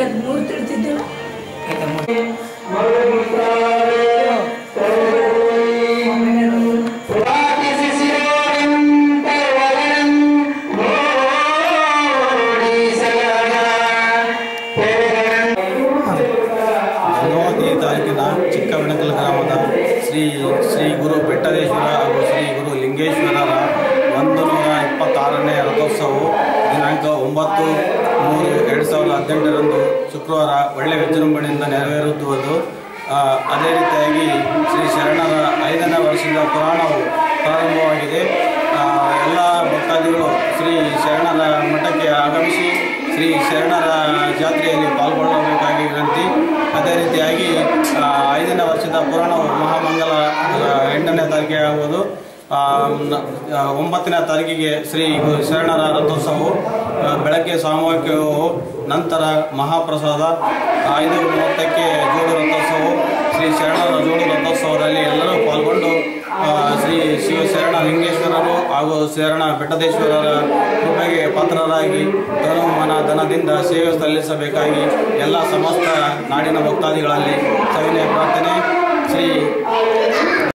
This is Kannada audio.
ಮೂರು ತಿಳ್ತಿದ್ದೇವೆ ಗಂಗಾವತಿ ತಾಲೂಕಿನ ಚಿಕ್ಕಬೆಣಕಲ್ ಗ್ರಾಮದ ಶ್ರೀ ಶ್ರೀ ಗುರು ಬೆಟ್ಟದೇಶ್ವರ ಹಾಗೂ ಶ್ರೀ ಗುರು ಲಿಂಗೇಶ್ವರರ ಒಂದು ನೂರ ಇಪ್ಪತ್ತಾರನೇ ರಥೋತ್ಸವವು ದಿನಾಂಕ ಒಂಬತ್ತು ಮೂರು ಎರಡು ಸಾವಿರದ ಹದಿನೆಂಟರಂದು ಶುಕ್ರವಾರ ಒಳ್ಳೆಯ ವಿಜೃಂಭಣೆಯಿಂದ ನೆರವೇರುತ್ತದೆ ಆ, ಅದೇ ರೀತಿಯಾಗಿ ಶ್ರೀ ಶರಣರ ಐದನೇ ವರ್ಷದ ಪುರಾಣವು ಪ್ರಾರಂಭವಾಗಿದೆ ಆ, ಎಲ್ಲ ಭಕ್ತಾದಿಗಳು ಶ್ರೀ ಶರಣರ ಮಠಕ್ಕೆ ಆಗಮಿಸಿ ಶ್ರೀ ಶರಣರ ಜಾತ್ರೆಯಲ್ಲಿ ಪಾಲ್ಗೊಳ್ಳಬೇಕಾಗಿ ವಿನಂತಿ ಅದೇ ರೀತಿಯಾಗಿ ಆ, ಐದನೇ ವರ್ಷದ ಪುರಾಣವು ಮಹಾಮಂಗಲ ಆ, ಎಂಟನೇ ತಾರೀಕಿಗೆ ಆಗುವುದು ಆ, ನ- ಆ, ಒಂಬತ್ತನೇ ತಾರೀಕಿಗೆ ಶ್ರೀ ಗು- ಶರಣರ ರಥೋತ್ಸವವು ಆ, ಬೆಳಗ್ಗೆ ಸಾಮೂಹಿಕವು ನಂತರ ಮಹಾಪ್ರಸಾದ ಐದು ಮೂವತ್ತಕ್ಕೆ ಜೋಡು ರಥೋತ್ಸವವು ಶ್ರೀ ಶರಣರ ಜೋಡು ರಥೋತ್ಸವದಲ್ಲಿ ಎಲ್ಲರೂ ಪಾಲ್ಗೊಂಡು ಆ, ಶ್ರೀ ಶಿವ ಶರಣ ಲಿಂಗೇಶ್ವರರು ಹಾಗೂ ಶರಣ ಬೆಟ್ಟದೇಶ್ವರರ ಕೃಪೆಗೆ ಪಾತ್ರರಾಗಿ ಧನು ಮನ ಧನದಿಂದ ಸೇವೆ ಸಲ್ಲಿಸಬೇಕಾಗಿ ಎಲ್ಲ ಸಮಸ್ತ ನಾಡಿನ ಭಕ್ತಾದಿಗಳಲ್ಲಿ ಸವಿನಯ ಪ್ರಾರ್ಥನೆ ಶ್ರೀ